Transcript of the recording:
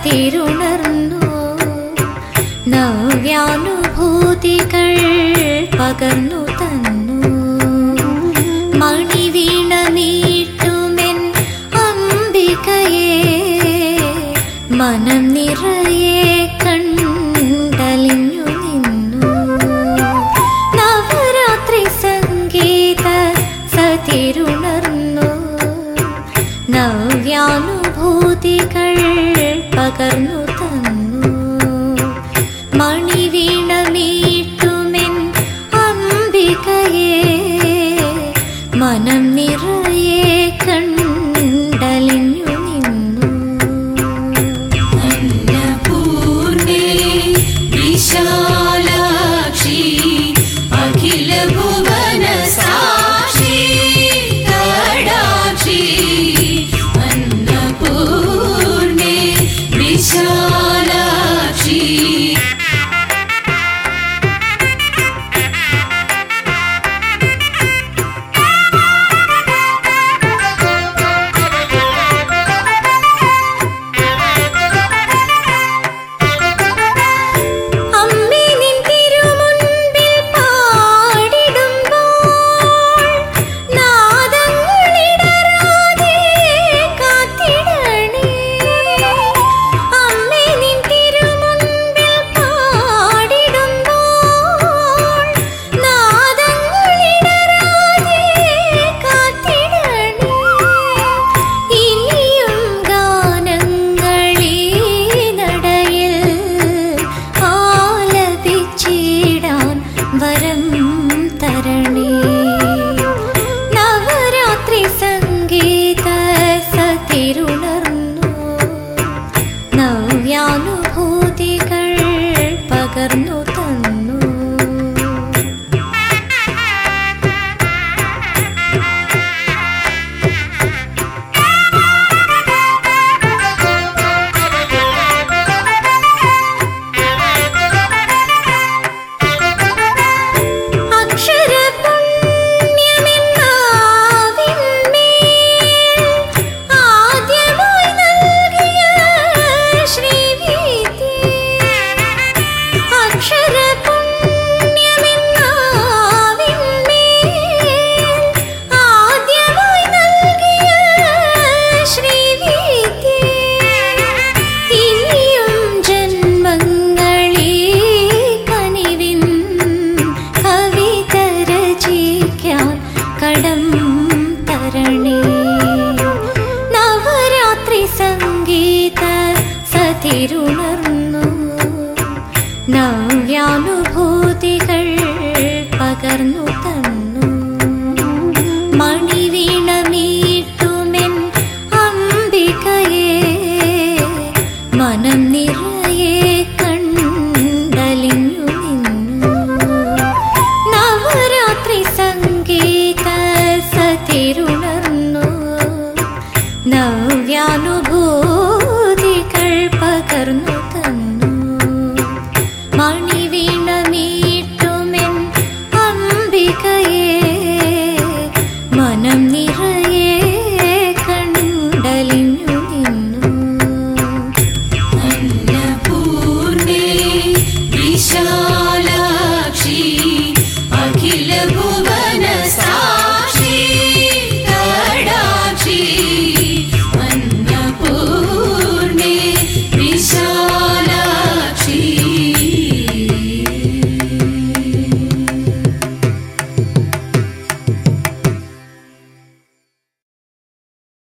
സതിരുണർന്നു നവ്യാനുഭൂതികൾ പകർന്നു തന്നു മണിവീണ മീട്ടുമെൻ അംബികയെ മനം നിറയെ കണ്ടലിഞ്ഞു നിന്നു നവരാത്രി സംഗീത സതിരുണർന്നു നവ്യാനുഭൂതികൾ പകർന്നു തന്നു മണിവീണ മീട്ടുമെൻ അംബികയെ മനം നിറയെ കണ്ടലിഞ്ഞു നിന്നു അന്നപൂർണേ വിശാലാക്ഷി അഖില ഭുവന സാക്ഷി കടാക്ഷി അന്നപൂർണേ വിശാലാക്ഷി അമ്മേ നിൻ തിരുമുൻപിൽ പാടിടുമ്പോൾ നാദങ്ങളിടറാതെ കാത്തിടണേ അമ്മേ നിൻ തിരുമുൻപിൽ പാടിടുമ്പോൾ നാദങ്ങളിടറാതെ കാത്തിടണേ ഇനിയും ഗാനങ്ങളീ നടയിൽ ആലപിച്ചിടാൻ വരം തരണേ നവരാത്രി സംഗീത സതിരുണർന്നു നവ്യാനുഭൂതികൾ പകർന്നു തന്നു അക്ഷരപുണ്യമെന്നാവിന്മേൽ ആദ്യമായി നൽകിയ ശ്രീവിദ്യേ. അക്ഷരപുണ്യമെന്നാവിന്മേൽ ആദ്യമായി നൽകിയ ശ്രീവിദ്യേ. ഇനിയും ജന്മങ്ങളീ കനിവിൻ കവിത രചിക്കാൻ കടം തരണേ നവരാത്രി സംഗീത സതിരുണർന്നു നവ്യാനുഭൂതികൾ പകർന്നു തന്നു മണിവീണ മീട്ടുമെൻ അംബികയെ മനം നിറയെ കണ്ടലിഞ്ഞു നിന്നു നവരാത്രി സംഗീത സതിരുണർന്നു നവ്യാനു